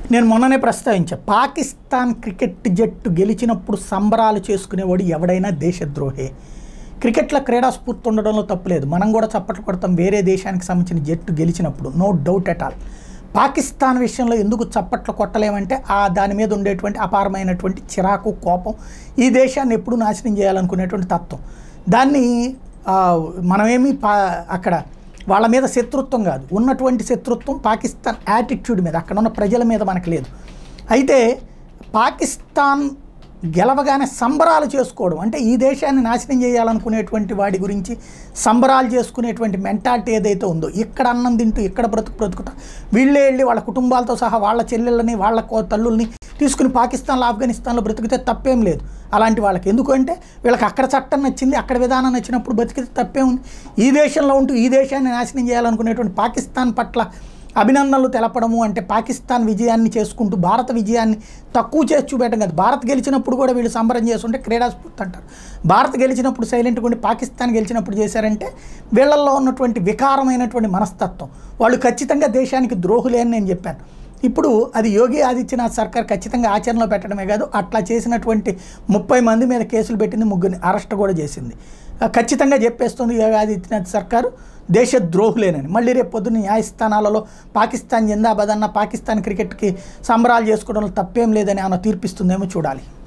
నేను మొన్ననే ప్రస్తావించా పాకిస్తాన్ క్రికెట్ జట్టు గెలిచినప్పుడు సంబరాలు చేసుకునేవాడు ఎవడైనా దేశద్రోహే క్రికెట్లో క్రీడా స్ఫూర్తి ఉండడంలో తప్పులేదు మనం కూడా చప్పట్లు కొడతాం వేరే దేశానికి సంబంధించిన జట్టు గెలిచినప్పుడు no doubt at all Pakistan విషయంలో ఎందుకు చప్పట్లు కొట్టలేమంటే ఆ దాని మీద ఉండేటువంటి అపారమైనటువంటి చిరాకు కోపం ఈ దేశాన్ని ఎప్పుడు నాశనం చేయాలనుకునేటువంటి తత్వం దాన్ని ఆ, మనమేమి పా అక్కడ వాళ్ళ మీద శత్రుత్వం కాదు ఉన్నటువంటి శత్రుత్వం పాకిస్తాన్ యాటిట్యూడ్ మీద అక్కడ ఉన్న ప్రజల మీద మనకు లేదు అయితే పాకిస్తాన్ గెలవగానే సంబరాలు చేసుకోవడం అంటే ఈ దేశాన్ని నాశనం చేయాలనుకునేటువంటి వాడి గురించి సంబరాలు చేసుకునేటువంటి మెంటాలిటీ ఏదైతే ఉందో ఇక్కడ అన్నం తింటూ ఇక్కడ బ్రతుకు బ్రతుకుతా వీళ్ళే వెళ్ళి వాళ్ళ కుటుంబాలతో సహా వాళ్ళ చెల్లెళ్ళని వాళ్ళ కో- తల్లుల్ని తీసుకుని పాకిస్తాన్లో ఆఫ్ఘనిస్తాన్లో బ్రతికితే తప్పేం లేదు అలాంటి వాళ్ళకి ఎందుకంటే వీళ్ళకి అక్కడ చట్టం నచ్చింది అక్కడ విధానం నచ్చినప్పుడు బతికితే తప్పే ఉంది ఈ దేశంలో ఉంటూ ఈ దేశాన్ని నాశనం చేయాలనుకునేటువంటి పాకిస్తాన్ పట్ల అభినందనలు తెలపడము అంటే పాకిస్తాన్ విజయాన్ని చేసుకుంటూ భారత విజయాన్ని తక్కువ చేసి చూపెట్టడం కాదు భారత్ గెలిచినప్పుడు కూడా వీళ్ళు సంబరం చేస్తుంటే క్రీడా స్ఫూర్తి అంటారు భారత్ గెలిచినప్పుడు సైలెంట్గా ఉండి పాకిస్తాన్ గెలిచినప్పుడు చేశారంటే వీళ్ళల్లో ఉన్నటువంటి వికారమైనటువంటి మనస్తత్వం వాళ్ళు ఖచ్చితంగా దేశానికి ద్రోహులే అని నేను చెప్పాను ఇప్పుడు అది యోగి ఆదిత్యనాథ్ సర్కార్ ఖచ్చితంగా ఆచరణలో పెట్టడమే కాదు అట్లా చేసినటువంటి ముప్పై మంది మీద కేసులు పెట్టింది ముగ్గురిని అరెస్ట్ కూడా చేసింది ఆ, ఖచ్చితంగా చెప్పేస్తుంది యోగి ఆదిత్యనాథ్ సర్కారు దేశ ద్రోహులేనని మళ్ళీ రేపు పొద్దున్న న్యాయస్థానాలలో పాకిస్తాన్ జిందాబాద్ అన్న పాకిస్తాన్ క్రికెట్కి సంబరాలు చేసుకోవడంలో తప్పేం లేదని ఆమె తీర్పిస్తుందేమో చూడాలి